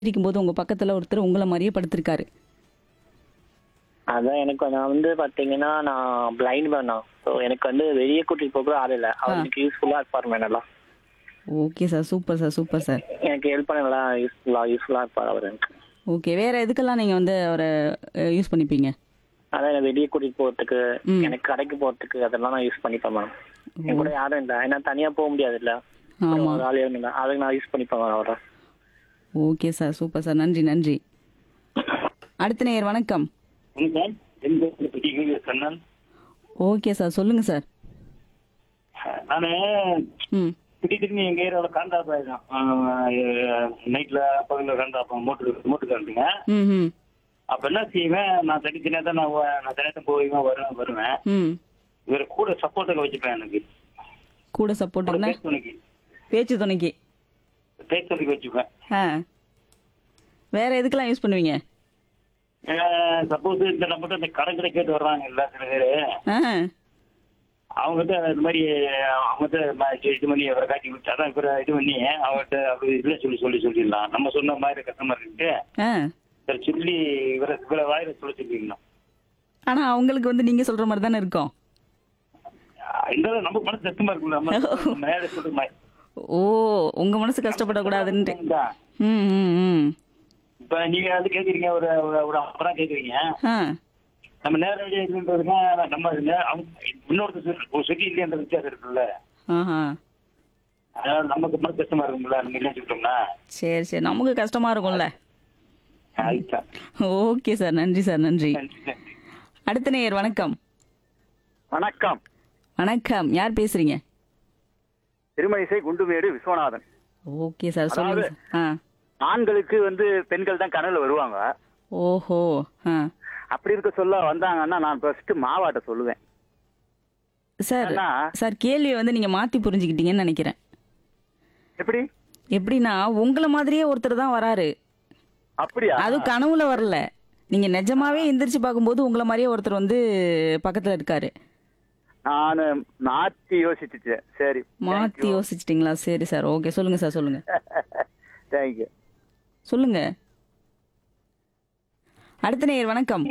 இருக்கும்போது உங்க பக்கத்துல ஒருத்தர் உங்கள மாதிரியே படுத்திருக்காரு அதான் எனக்கு நான் வந்து பாத்தீங்கன்னா நான் பிளைண்ட் மேனா ஸோ எனக்கு வந்து வெளியே கூட்டிட்டு போக கூட ஆள் இல்லை அவருக்கு யூஸ்ஃபுல்லா இருப்பார் madam okay sir super sir super sir எனக்கு ஹெல்ப் பண்ண நல்லா யூஸ்ஃபுல்லா யூஸ்ஃபுல்லா இருப்பார் அவர் எனக்கு ஓகே வேற எதுக்கெல்லாம் நீங்க வந்து அவரை யூஸ் பண்ணிப்பீங்க அதான் எனக்கு வெளியே கூட்டிட்டு போறதுக்கு ம். எனக்கு கடைக்கு போறதுக்கு அதெல்லாம் நான் யூஸ் பண்ணிப்பேன் மேடம் என் கூட யாரும் இல்லை ஏன்னா தனியா போக முடியாது இல்ல ஆமா ஒரு ஆள் இருந்தா அதுக்கு நான் யூஸ் பண்ணிப்பேன் அவரை ஓகே சார் சூப்பர் சார் நன்றி நன்றி அடுத்த நேயர் வணக்கம் வணக்கம் என் பேர் பிடிக்குங்க கண்ணன் ஓகே சார் சொல்லுங்க சார் நானு ம் திடீர்னு எங்க ஏரியாவில் கரண்ட் ஆஃப் ஆயிடும் நைட்ல பகல்ல கரண்ட் ஆஃப் மோட்டர் மோட்டர் கரண்ட்டுங்க ம் ம் அப்ப என்ன செய்வேன் நான் தனித்தனியா தான் நான் வ- நான் தனியாக போவேன் வருவேன் வருவேன் ம் இவர் கூட சப்போர்ட்டுக்கு வச்சுப்பேன் எனக்கு கூட சப்போர்ட்டுன்னா பேச்சு துணைக்கு பேச்சு துணைக்கு பேச்சு துணைக்கு வச்சுப்பேன் ஆ வேற எதுக்கெல்லாம் யூஸ் பண்ணுவீங்க சப்போஸ் இந்த நம்மகிட்ட இந்த கடன் கிட்ட கேட்டு வர்றாங்க இல்ல சில பேரு ஆ அவங்ககிட்ட இந்த மாதிரி அவங்ககிட்ட ம- இது பண்ணி அவரை காட்டி விட்டு அதான் இவரை இது பண்ணி அவர்கிட்ட அப்படி இதுல சொல்லி சொல்லி சொல்லிடலாம் நம்ம சொன்ன மாதிரி கஸ்டமர் இருக்கு ஆ சரி சொல்லி இவரை இவரை வாயில சொல்ல சொல்லிருக்கணும் ஆனா அவங்களுக்கு வந்து நீங்க சொல்ற மாதிரி தானே இருக்கும் இருந்தாலும் நம்ம மனசு கஷ்டமா இருக்குல்ல நம்ம மேல சொல்ற மாதிரி ஓ உங்க மனசு கஷ்டப்படக்கூடாதுன்ட்டு இந்தா, ம் ம் ம் இப்ப நீங்க அது கேக்குறீங்க ஒரு ஒரு- ஒரு அப்புறம் கேக்குறீங்க ஆ நம்ம நேரடியாக இதுன்றதுங்க நம்ம நே- அவங்க இன்னொருத்தர் சொல்லி ஒரு சொல்லி இல்லையன்ற வித்தியாசம் இருக்குல்ல ஆஹா அதனால நமக்கு மனசு கஷ்டமா இருக்கும்ல நம்ம இல்லைன்னு சொல்லிட்டோம்னா சரி சரி நமக்கு கஷ்டமா இருக்கும்ல அதுதான் ஓகே சார் நன்றி சார் நன்றி நன்றி, நன்றி. அடுத்த நேயர் வணக்கம் வணக்கம் வணக்கம் யார் பேசுறீங்க திருமணிசை குண்டுமேடு விஸ்வநாதன் ஓகே சார் சொல்லுங்க சார். ஆ ஆண்களுக்கு வந்து பெண்கள் தான் கனவுல வருவாங்க ஓஹோ ஆ அப்படி இருக்க சொல்ல வந்தாங்கன்னா நான் ஃபர்ஸ்ட் மாவாட்ட சொல்லுவேன் சார் அண்ணா. சார் கேள்வியை வந்து நீங்க மாத்தி புரிஞ்சுக்கிட்டீங்கன்னு நினைக்கிறேன் எப்படி எப்படின்னா உங்களை மாதிரியே ஒருத்தர் தான் வராரு அப்படியா அது கனவுல வரல நீங்க நிஜமாவே எந்திரிச்சு பார்க்கும்போது உங்களை மாதிரியே ஒருத்தர் வந்து பக்கத்துல இருக்காரு நான் மாத்தி யோசிச்சுட்டேன் சரி மாத்தி யோசிச்சிட்டீங்களா சரி சார் ஓகே சொல்லுங்க சார் சொல்லுங்க தேங்க்யூ சொல்லுங்க அடுத்த நேயர் வணக்கம்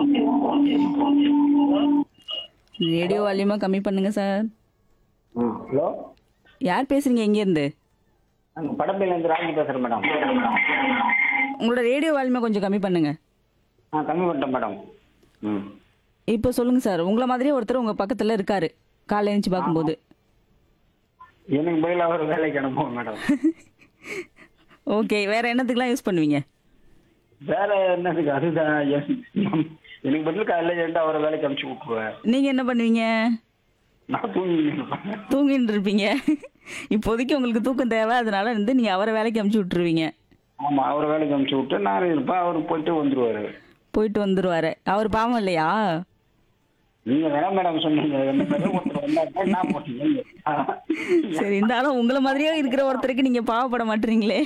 ரேடியோ வால்யூமா கம்மி பண்ணுங்க சார் ஹலோ யார் பேசுறீங்க எங்க இருந்து நாங்கள் படப்பையிலேருந்து ராஜி பேசுகிறேன் மேடம் உங்களோட ரேடியோ வால்யூமா கொஞ்சம் கம்மி பண்ணுங்க ஆ கம்மி பண்ணிட்டேன் மேடம் ம் இப்போ சொல்லுங்க சார் உங்களை மாதிரியே ஒருத்தர் உங்க பக்கத்துல இருக்காரு காலைல எழுந்துச்சு பார்க்கும்போது எனக்கு பதிலாக ஒரு வேலைக்கு அனுப்புவோம் மேடம் ஓகே வேற என்னத்துக்குலாம் யூஸ் பண்ணுவீங்க வேலை என்னதுக்கு அதுதான் என்- எனக்கு பதில் காலையில் எழுந்து அவரை வேலைக்கு அனுப்பிச்சு விட்டுருவேன் நீங்க என்ன பண்ணுவீங்க நான் தூங்கி இருப்பேன் தூங்கிட்டு இருப்பீங்க இப்போதைக்கு உங்களுக்கு தூக்கம் தேவை அதனால வந்து நீங்க அவரை வேலைக்கு அமுச்சு விட்டுருவீங்க ஆமா அவரை வேலைக்கு அனுப்பிச்சு விட்டு நான் இருப்பேன் அவர் போயிட்டு வந்துருவாரு போயிட்டு வந்துருவாரு அவர் பாவம் இல்லையா நீங்க வேணா மேடம் சொன்னீங்க என்ன மேடம் ஒருத்தர் வந்தாருன்னா என்ன பண்ணீங்க சரி இருந்தாலும் உங்களை மாதிரியே இருக்கிற ஒருத்தருக்கு நீங்க பாவப்பட மாட்டீங்களே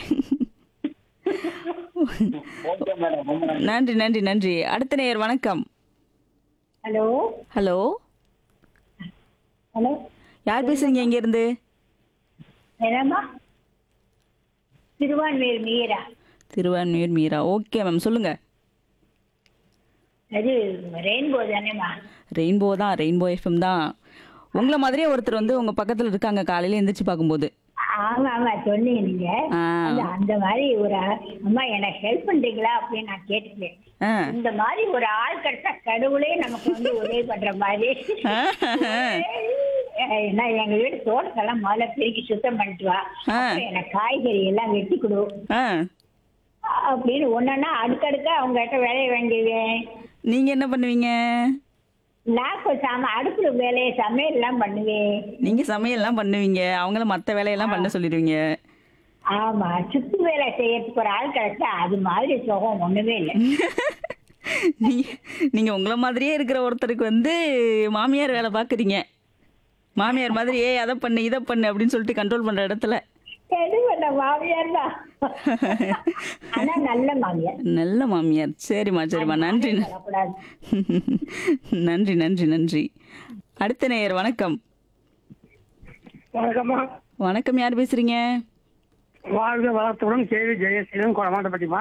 ஓகே மேடம் ரொம்ப நன்றி. நன்றி நன்றி நன்றி அடுத்த நேயர் வணக்கம் ஹலோ ஹலோ ஹலோ யார் பேசுறீங்க இங்க இருந்து என்னம்மா திருவான்மையூர் மீரா திருவான்மையூர் மீரா ஓகே மேம் சொல்லுங்க அது ரெயின்போ தானேம்மா ரெயின்போ தான் ரெயின்போ எஃப்எம் தான் உங்களை மாதிரியே ஒருத்தர் வந்து உங்க பக்கத்துல இருக்காங்க காலையில எந்திரிச்சு பார்க்கும்போது ஆமா ஆமா சொன்னீங்க நீங்க ஆ. அந்த அந்த மாதிரி ஒரு ஆ- அம்மா எனக்கு ஹெல்ப் பண்றீங்களா அப்படின்னு நான் கேட்டுட்டேன் ஆ. இந்த மாதிரி ஒரு ஆள் கிடைச்சா கடவுளே நமக்கு வந்து உதவி பண்ற மாதிரி ஏன்னா எங்க வீட்டு தோட்டத்தெல்லாம் முதல்ல பெருக்கி சுத்தம் பண்ணிட்டு வா ஆ. அப்புறம் எனக்கு காய்கறி எல்லாம் வெட்டி கொடு ஆ அப்படின்னு ஒன்னொன்னா அடுக்கடுக்க அவங்க கிட்ட வேலையை வாங்கிடுவேன் நீங்க என்ன பண்ணுவீங்க நான் பேசாம அடுப்புல வேலையை சமையல் எல்லாம் பண்ணுவேன் நீங்க சமையல்லாம் பண்ணுவீங்க அவங்கள மத்த வேலையெல்லாம் பண்ண சொல்லிடுவீங்க ஆமா சுத்து வேலை செய்யறதுக்கு ஒரு ஆள் கிடைச்சா அது மாதிரி சுகம் ஒண்ணுமே இல்லை நீங்க நீங்க உங்களை மாதிரியே இருக்கிற ஒருத்தருக்கு வந்து மாமியார் வேலை பாக்குறீங்க மாமியார் மாதிரி ஏய் அதை பண்ணு இதை பண்ணு அப்படின்னு சொல்லிட்டு கண்ட்ரோல் பண்ற இடத்துல எது பண்ண மாமியார் தான் ஆனா நல்ல மாமியார் நல்ல மாமியார் சரிம்மா சரிம்மா நன்றி சொல்லக்கூடாது நன்றி நன்றி நன்றி அடுத்த நேயர் வணக்கம் வணக்கம்மா வணக்கம் யார் பேசுறீங்க வாழ்க வளத்துடன் கேவி ஜெயசீலன் குளமாட்டப்பட்டிமா